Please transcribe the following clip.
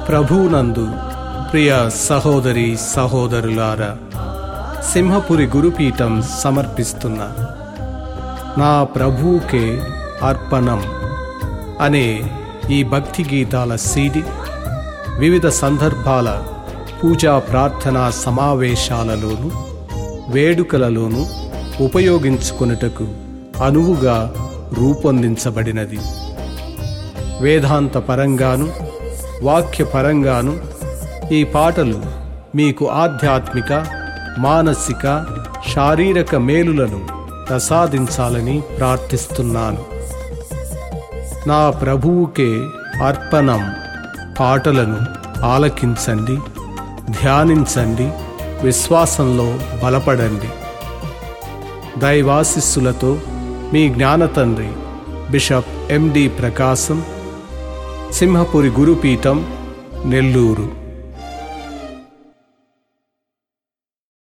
ప్రభువునందు ప్రియ సహోదరి సహోదరులారా సింహపురి గురుపీఠం సమర్పిస్తున్న నా ప్రభువుకే అర్పణం అనే ఈ భక్తి గీతాల సీడి వివిధ సందర్భాల పూజా ప్రార్థనా సమావేశాలలోను వేడుకలలోను ఉపయోగించుకొనుటకు అనువుగా రూపొందించబడినది వేదాంత పరంగాను వాక్య పరంగాను ఈ పాటలు మీకు ఆధ్యాత్మిక మానసిక శారీరక మేలులను ప్రసాదించాలని ప్రార్థిస్తున్నాను నా ప్రభువుకే అర్పణం పాటలను ఆలకించండి ధ్యానించండి విశ్వాసంలో బలపడండి దైవాశిస్సులతో మీ జ్ఞానతండ్రి బిషప్ ఎండి ప్రకాశం సింహపురి గురుపీఠం నెల్లూరు